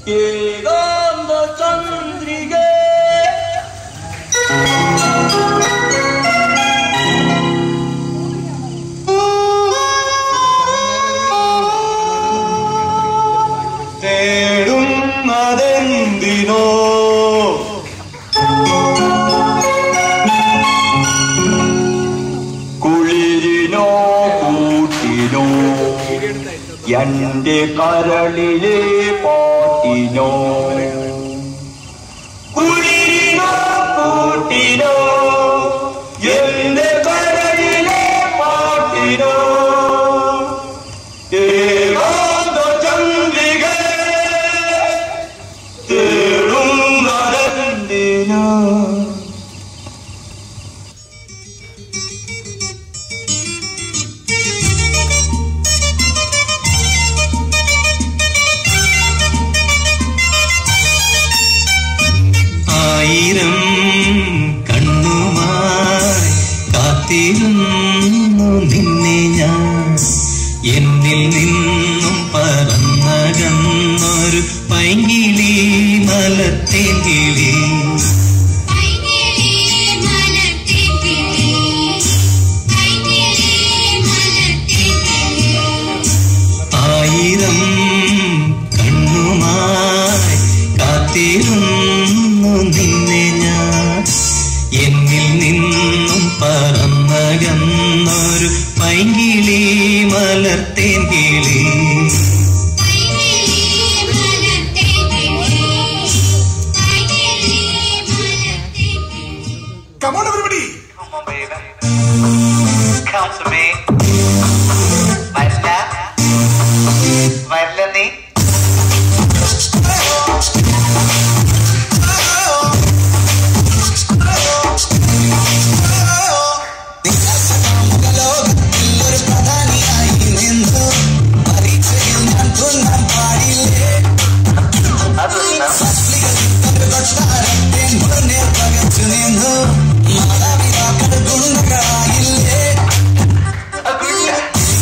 ഏകാന്ത ചന്ദ്രിക തേടുന്നതെന്തിനോ കുളിരിനോ കൂട്ടിനോ എന്റെ കരളിലെ പാട്ടിനോ കുളിരിനോ കൂട്ടിനോ എന്റെ കരളിലെ പാട്ടിനോ ഏകാന്ത ചന്ദ്രിക തേടുന്നതെന്തിനോ ആയിരം കണ്ണുമായി കാത്തിരുന്നു നിന്നെ ഞാൻ എന്നിൽ നിന്നും പറന്നകന്നൊരു പൈങ്കിളി മലത്തേങ്കിളി പൈകിളി മലത്തിക്കിളി പൈകിളി മലത്തിക്കിളി ആയിരം കണ്ണുമായി കാത്തിരുന്നു നിന്നെ ഞാൻ എന്നിൽ നിന്നും പറന്നകന്നൊരു പൈങ്കിളി മലത്തേങ്കിളി പൈകിളി മലത്തിക്കിളി പൈകിളി മലത്തിക്കിളി Come on, everybody. Come on, baby. Come to me. വരില്ല വരില്ല നീ അതൊന്നും അതൊന്നും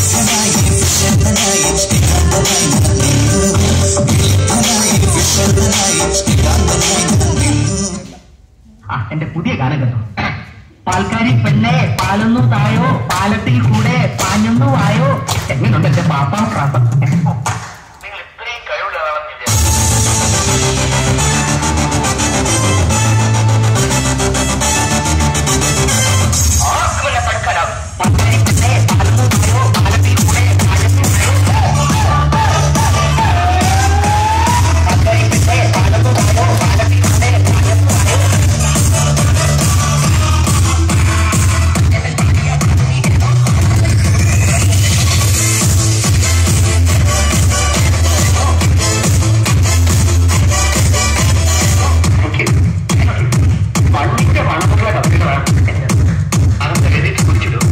ആ എന്റെ പുതിയ ഗാനം കേട്ടോ പാൽക്കാരി പെണ്ണെ പാലൊന്നു തായോ പാലത്തിൽ കൂടെ പാഞ്ഞൊന്നു ആയോ എങ്ങനെയുണ്ട് എന്റെ പാപ്പാ പ്രാപ്പ നിങ്ങൾ ഇത്രയും കഴിവുള്ളതാണെന്ന് വിചാരിച്ചു ആർക്കുമല്ല പഠിക്കണം പാൽക്കാരി പെണ്ണെ പാലൊന്നു തായോ പാലത്തിൽ കൂടെ പാഞ്ഞൊന്നു ആയോ പാൽക്കാരി പെണ്ണെ പാലൊന്നു തായോ പാലത്തിൽ കൂടെ പാഞ്ഞൊന്നു ആയോ വണ്ടിന്റെ മണമുള്ള കത്തുകളാണ് അതൊക്കെ എഴുതി കുടിച്ചിടും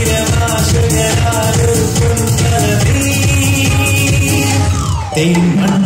തെന്മൺ